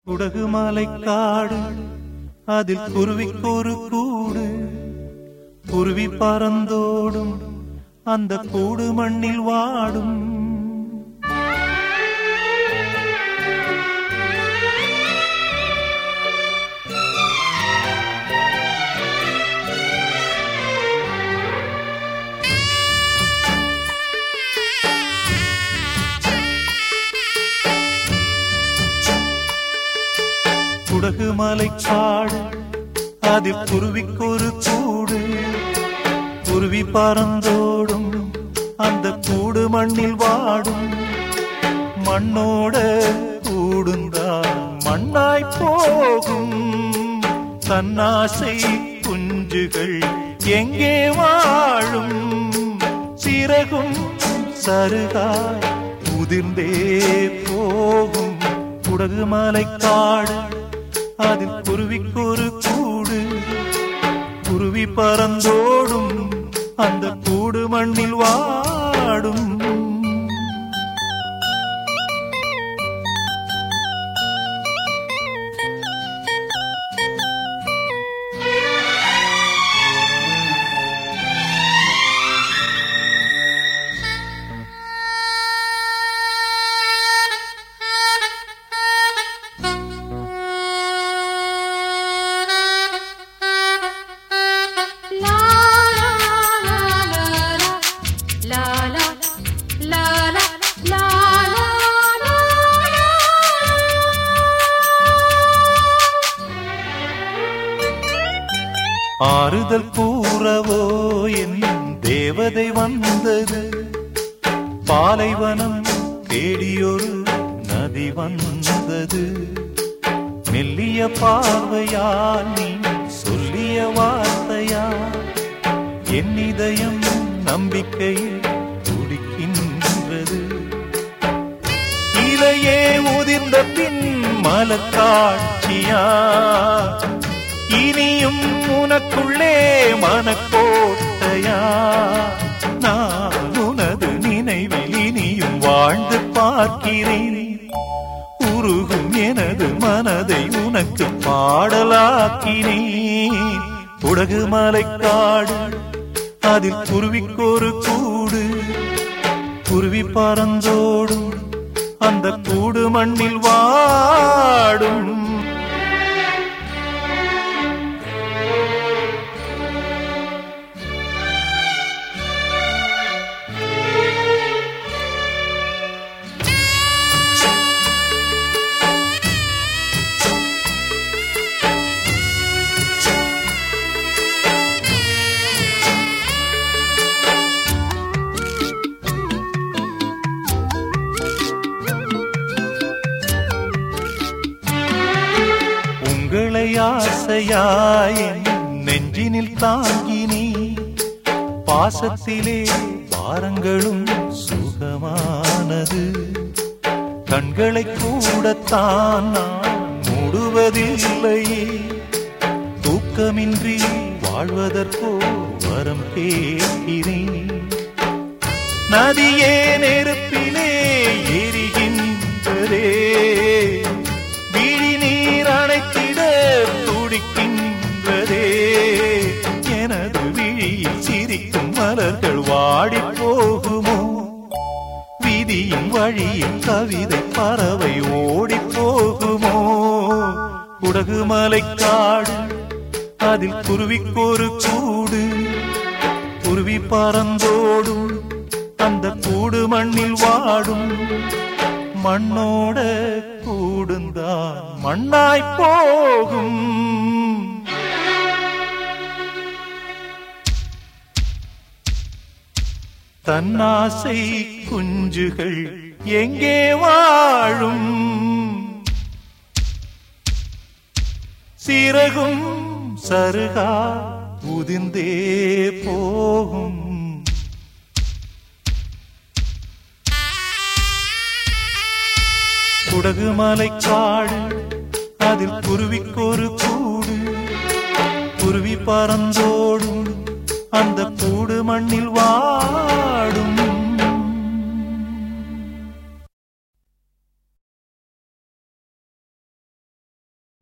குடகு காடு அதில் குருவிக்கொரு கூடு குருவி பறந்தோடும் அந்த கூடு மண்ணில் வாடும் குடகு காடு அதில் குருவிக்கொரு கூடு குருவி பறந்தோடும் அந்த கூடு மண்ணில் வாடும் மண்ணோட கூடுந்தான் மண்ணாய் போகும் தன்னாசை குஞ்சுகள் எங்கே வாழும் சிறகும் சருகாய் உதிர்ந்தே போகும் குடகு மலைக்காடு அதில் குருவிக்கொரு கூடு குருவி பறந்தோடும் அந்த கூடு மண்ணில் வாடும் La la la la la la la la la la ஆறுதல் கூறவோ என் தேவதை வந்தது பாலைவனம் தேடியொரு நதி வந்தது மெல்லிய பார்வையால் நீ சொல்லிய வார்த்தையா என் இதயம் நம்பிக்கையில் துடிக்கின்றது இலையே உதிர்ந்த பின் மலக்காட்சியா இனியும் உனக்குள்ளே மனக்கோட்டையா நான் உனது நினைவில் இனியும் வாழ்ந்து பார்க்கிறேன் உருகும் எனது மனதை உனக்கு பாடலாக்கினேன் உடகு மலைக்காடு அதில் குருவிக்கொரு கூடு குருவி பறந்தோடும் அந்த கூடு மண்ணில் வாடும் உங்களை ஆசையாய் என் நெஞ்சினில் தாங்கினி பாசத்திலே பாரங்களும் சுகமானது கண்களை கூடத்தான் நான் மூடுவதில்லையே தூக்கமின்றி வாழ்வதற்கோ வரம் கேட்கிறேன் நதியே நெருப்பிலே எரிகின்றதே விழி நீர் அணைத்திட துடிக்கின்றதே எனது விழியில் சிரிக்கும் மலர்கள் வாடி போகுமோ விதியின் வழியில் கவிதை பறவை ஓடி போகுமோ குடகு மலைக்காடு அதில் குருவிக்கொரு கூடு குருவி பறந்தோடும் அந்த கூடு மண்ணில் வாடும் மண்ணோட கூடுந்தான் மண்ணாய் போகும் தன்னாசை குஞ்சுகள் எங்கே வாழும் சிறகும் சருகா உதிர்ந்தே போகும் குடகு மலைக்காடு அதில் குருவிக்கொரு கூடு குருவி பறந்தோடும் அந்த கூடு மண்ணில்